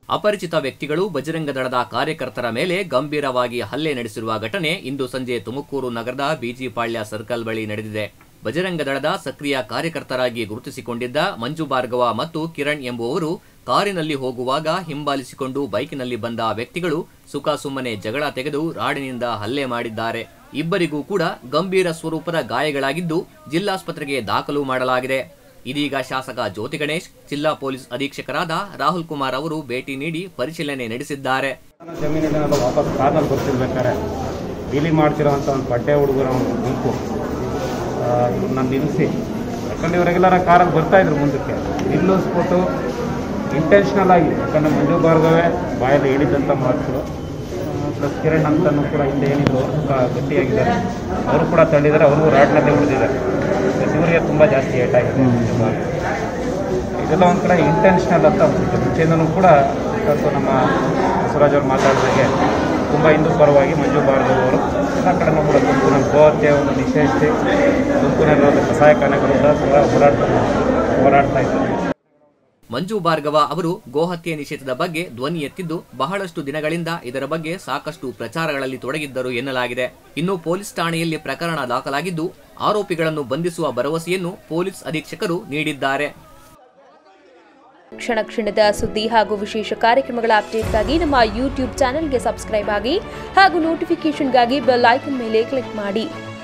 ಅಪರಿಚಿತ ವ್ಯಕ್ತಿಗಳು ಬಜರಂಗ ದಳದ ಕಾರ್ಯಕರ್ತರ ಮೇಲೆ ಗಂಭೀರವಾಗಿ ಹಲ್ಲೆ ನಡೆಸಿರುವ ಘಟನೆ ಇಂದು ಸಂಜೆ ತುಮಕೂರು ನಗರದ ಬಿಜಿಪಾಳ್ಯ ಸರ್ಕಲ್ ಬಳಿ ನಡೆದಿದೆ ಬಜರಂಗ ದಳದ ಸಕ್ರಿಯ ಕಾರ್ಯಕರ್ತರಾಗಿ ಗುರುತಿಸಿಕೊಂಡಿದ್ದ ಮಂಜು ಭಾರ್ಗವ ಮತ್ತು ಕಿರಣ್ ಎಂಬುವವರು ಕಾರಿನಲ್ಲಿ ಹೋಗುವಾಗ ಹಿಂಬಾಲಿಸಿಕೊಂಡು ಬೈಕಿನಲ್ಲಿ ಬಂದ ವ್ಯಕ್ತಿಗಳು ಸುಖಾಸುಮ್ಮನೆ ಜಗಳ ತೆಗೆದು ರಾಡಿನಿಂದ ಹಲ್ಲೆ ಮಾಡಿದ್ದಾರೆ ಇಬ್ಬರಿಗೂ ಕೂಡ ಗಂಭೀರ ಸ್ವರೂಪದ ಗಾಯಗಳಾಗಿದ್ದು ಜಿಲ್ಲಾಸ್ಪತ್ರೆಗೆ ದಾಖಲು ಮಾಡಲಾಗಿದೆ ಇದೀಗ ಶಾಸಕ ಜ್ಯೋತಿ ಗಣೇಶ್ ಜಿಲ್ಲಾ ಪೊಲೀಸ್ ಅಧೀಕ್ಷಕರಾದ ರಾಹುಲ್ ಕುಮಾರ್ ಅವರು ಭೇಟಿ ನೀಡಿ ಪರಿಶೀಲನೆ ನಡೆಸಿದ್ದಾರೆ ಜಮೀನಿನೆಲ್ಲ ವಾಪಸ್ ಕಾರಲ್ಲಿ ಬರ್ತಿರ್ಬೇಕಾರೆ ಡೀಲಿ ಮಾಡ್ತಿರೋವಂಥ ಒಂದು ಬಡ್ಡೆ ಹುಡುಗರ ಒಂದು ಗುಂಪು ಇವ್ರನ್ನ ನಿಲ್ಲಿಸಿ ಯಾಕಂದ್ರೆ ಇವ್ರು ರೆಗ್ಯುಲರ್ ಕಾರಲ್ಲಿ ಬರ್ತಾ ಇದ್ರು ಮುಂದಕ್ಕೆ ನಿಲ್ಲಿಸ್ಬಿಟ್ಟು ಇಂಟೆನ್ಷನಲ್ ಆಗಿ ಯಾಕಂದ್ರೆ ಮಂಜು ಭಾರ್ಗವೇ ಬಾಯಲ್ಲಿ ಹೇಳಿದಂಥ ಮಾತುಗಳು ಪ್ಲಸ್ ಕಿರಣ್ ಅಂತನೂ ಕೂಡ ಹಿಂದೆ ಏನಿದ್ರು ಅವರು ಕೂಡ ಗಟ್ಟಿಯಾಗಿದ್ದಾರೆ ಅವರು ಕೂಡ ತಳ್ಳಿದ್ದಾರೆ ಅವರು ರಾಡ್ನಲ್ಲೇ ಉಳಿದಿದ್ದಾರೆ ಪ್ಲಸ್ ಇವರಿಗೆ ತುಂಬ ಜಾಸ್ತಿ ಏಟಾಗಿದೆ ಮಂಜು ಭಾರ್ಗವ. ಇದೆಲ್ಲ ಒಂದು ಕಡೆ ಇಂಟೆನ್ಷನಲ್ ಅಂತ ಅನ್ಸುತ್ತೆ ಮುಂಚೆಯಿಂದನೂ ಕೂಡ ಇವತ್ತು ನಮ್ಮ ಬಸವರಾಜ್ ಅವರು ಮಾತಾಡಿದಾಗೆ ತುಂಬ ಹಿಂದೂ ಪರವಾಗಿ ಮಂಜು ಭಾರ್ಗವ್ ಅವರು ಎಲ್ಲ ಕಡೆನೂ ಕೂಡ ತುಮಕೂರಿನಲ್ಲಿ ಗೋಹತ್ಯೆಯನ್ನು ನಿಷೇಧಿಸಿ ತುಮಕೂರಿನಲ್ಲಿರುವ ಕಸಾಯಖಾನೆ ವಿರುದ್ಧ ಕೂಡ ಹೋರಾಡ್ತಾ ಹೋರಾಡ್ತಾ ಇದ್ದಾರೆ ಮಂಜು ಭಾರ್ಗವ ಅವರು ಗೋಹತ್ಯೆ ನಿಷೇಧದ ಬಗ್ಗೆ ಧ್ವನಿ ಎತ್ತಿದ್ದು ಬಹಳಷ್ಟು ದಿನಗಳಿಂದ ಇದರ ಬಗ್ಗೆ ಸಾಕಷ್ಟು ಪ್ರಚಾರಗಳಲ್ಲಿ ತೊಡಗಿದ್ದರು ಎನ್ನಲಾಗಿದೆ ಇನ್ನು ಪೊಲೀಸ್ ಠಾಣೆಯಲ್ಲಿ ಪ್ರಕರಣ ದಾಖಲಾಗಿದ್ದು ಆರೋಪಿಗಳನ್ನು ಬಂಧಿಸುವ ಭರವಸೆಯನ್ನು ಪೊಲೀಸ್ ಅಧೀಕ್ಷಕರು ನೀಡಿದ್ದಾರೆ ಕ್ಷಣ ಕ್ಷಣದ ಸುದ್ದಿ ಹಾಗೂ ವಿಶೇಷ ಕಾರ್ಯಕ್ರಮಗಳ ಅಪ್ಡೇಟ್ಗಾಗಿ ನಮ್ಮ ಯೂಟ್ಯೂಬ್ ಚಾನೆಲ್ಗೆ ಸಬ್ಸ್ಕ್ರೈಬ್ ಆಗಿ ಹಾಗೂ ನೋಟಿಫಿಕೇಷನ್ಗಾಗಿ ಬೆಲ್ ಐಕನ್ ಮೇಲೆ ಕ್ಲಿಕ್ ಮಾಡಿ